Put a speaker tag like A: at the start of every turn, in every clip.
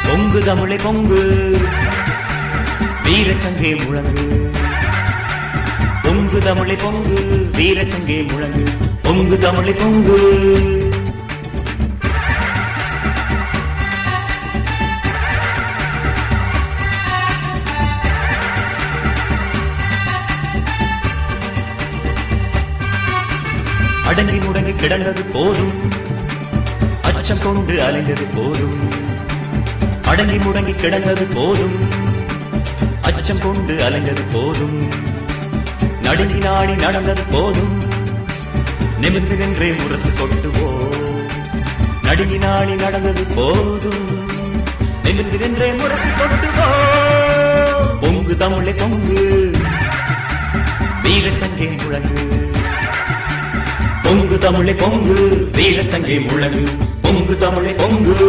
A: பொங்கு தமிழை பொங்கு வீரச்சங்கே முழங்கு பொங்கு தமிழை பொங்கு வீரச்சங்கே முழங்கு பொங்கு தமிழை பொங்கு அடங்கி முடங்கி கிடந்தது போதும் அச்சம் கொண்டு அலைந்தது போதும் அடங்கி முடங்கி கிடந்தது போதும் அச்சம் கொண்டு அலைந்தது போதும் நடுங்கி நாடி நடந்தது போதும் நிமிர்ந்து நின்றே முரசு கொட்டுவோ நடுங்கி நாடி நடந்தது போதும் நிமிர்ந்து நின்றே முரசு கொட்டுவோ பொங்கு தமிழை பொங்கு வீரச்சங்கை முழங்கு பொங்கு தமிழை பொங்கு வீரச்சங்கை முழங்கு பொங்கு தமிழை பொங்கு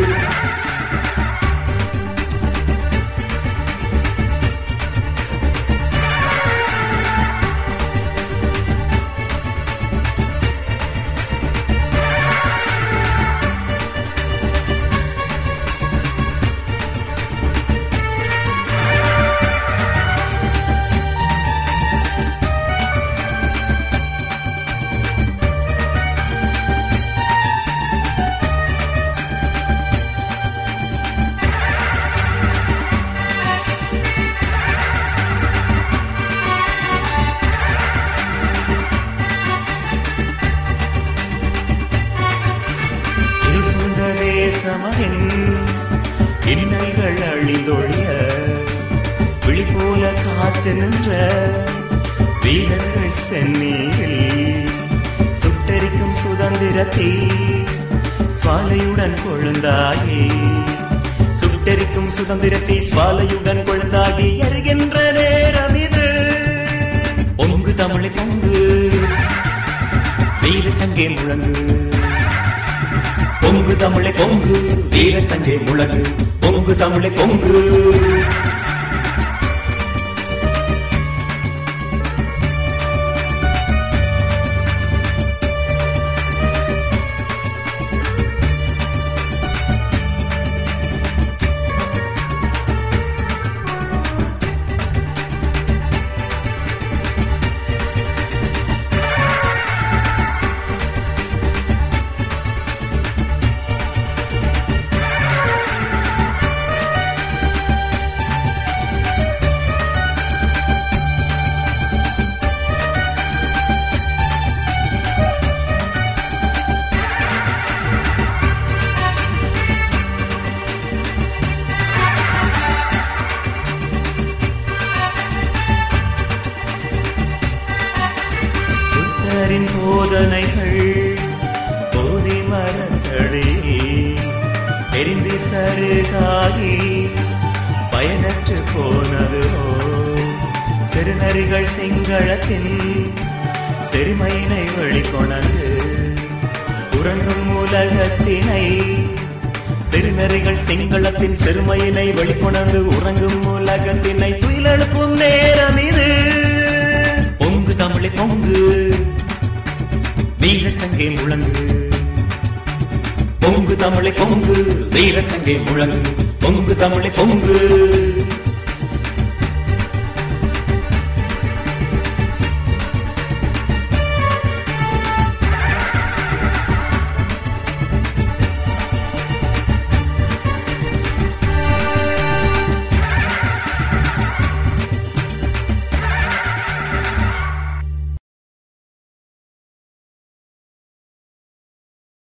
A: சுந்தரே சமயன் இன்னல்கள் அழிதொழிய விழி போல காத்து நின்ற வீரர்கள் சென்னீரில் சுட்டரிக்கும் சுதந்திரத்தீ சுவாலையுடன் கொழுந்தாகி சுட்டரிக்கும் சுதந்திரத்தை சுவாலையுடன் கொழுந்தாகி எரிகின்ற நேரம் இது பொங்கு தமிழை பொங்கு வீரச்சங்கே முழங்கு பொங்கு தமிழை பொங்கு வீரச்சங்கை முழங்கு பொங்கு தமிழை பொங்கு புத்தரின் போதனைகள் போதி மரத்தடியில் எரிந்து சருகாகி பயனற்று போனதுவோ சிறுநரிகள் சிங்களத்தின் சிறுமையினை வெளிக்கொணர்ந்து உறங்கும் உலகத்தினை சிறுநரிகள் சிங்களத்தின் சிறுமையினை வெளிக்கொணர்ந்து உறங்கும் உலகத்தினை துயிலெழுப்பும் நேரம் இது பொங்கு தமிழை பொங்கு வீரச்சங்கை முழங்கு பொங்கு தமிழை பொங்கு வீரச்சங்கை முழங்கு பொங்கு தமிழை பொங்கு